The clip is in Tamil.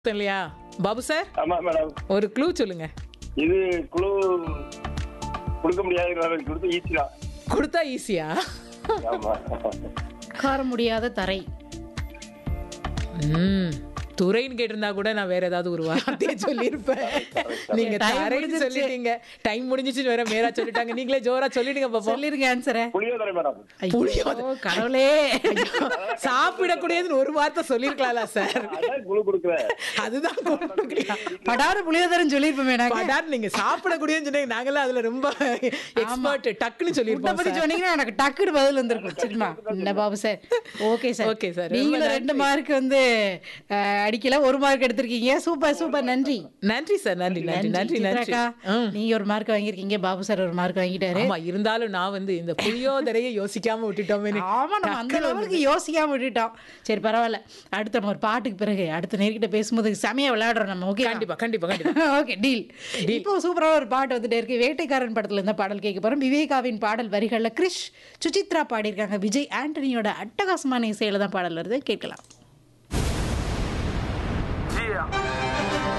இல்லையா பாபு சார் ஆமா மேடம் ஒரு க்ளூ சொல்லுங்க இது குழு கொடுக்க முடியாது கொடுத்து ஈஸி தான் கொடுத்தா ஈஸியா ஆமா உட்கார முடியாத தரை ம் துறைன்னு கேட்டிருந்தா கூட நான் வேற ஏதாவது ஒரு வார்த்தையை சொல்லியிருப்பேன் நீங்க Time தரைன்னு முடிஞ்சிருச்சு. சொல்லிட்டீங்க டைம் முடிஞ்சிச்சு வேற மேரா சொல்லிட்டாங்க நீங்களே ஜோரா சொல்லிடுங்க பாப்போம் சொல்லிருங்க ஆன்சரை புளியோதரை மேடம் புளியோதரை. கடவுளே சாப்பிடக்கூடியதுன்னு ஒரு வார்த்தை சொல்லிருக்கலாம்ல சார் அதான் குழு கொடுக்குறேன் அதுதான் கொடுக்கலையா? படார புளியோதரன்னு சொல்லிருப்போமே நாங்க படார் நீங்க சாப்பிடக்கூடியதுன்னு சொன்னீங்க நாங்களாம் அதுல ரொம்ப எக்ஸ்பர்ட் டக்குன்னு ஃபுட்டை சொல்லிருப்போம் பத்தி சார். சொன்னீங்கன்னா எனக்கு டக்குனு பதில் வந்திருக்கும் சரிமா என்ன Babu sir okay sir Okay sir. ரொம்ப நீங்களும் ரெண்டு நன்றி. மார்க் வந்து அஹ், அடிக்கல ஒரு மார்க் எடுத்திருக்கீங்க சூப்பர் சூப்பர் நன்றி நன்றி சார் நன்றி நன்றி நன்றி நன்றி சித்ராக்கா, ம். நீங்க ஒரு மார்க் வாங்கியிருக்கீங்க பாபு சார் ஒரு மார்க் வாங்கிட்டாரு ஆமா இருந்தாலும் நான் வந்து இந்த புளியோதரையை யோசிக்காம விட்டுட்டோமே ஆமா நம்ம அந்த லெவலுக்கு யோசிக்காம விட்டுட்டோம் சரி பரவாயில்ல அடுத்த நம்ம ஒரு பாட்டுக்கு பிறகு அடுத்த நேர்கிட்ட பேசும்போது செமையா விளையாடுறோம் நம்ம ஓகே கண்டிப்பா கண்டிப்பா கண்டிப்பா ஓகே டீல் இப்போ சூப்பரான ஒரு பாட்டு வந்துட்டே இருக்கு வேட்டைக்காரன் படத்துல இருந்த பாடல் கேட்க போறோம் விவேகாவின் பாடல் வரிகள்ல கிரிஷ் சுசித்ரா பாடியிருக்காங்க விஜய் ஆண்டனியோட அட்டகாசமான இசையில தான் பாடல் வருது கேட்கலாம் Yeah.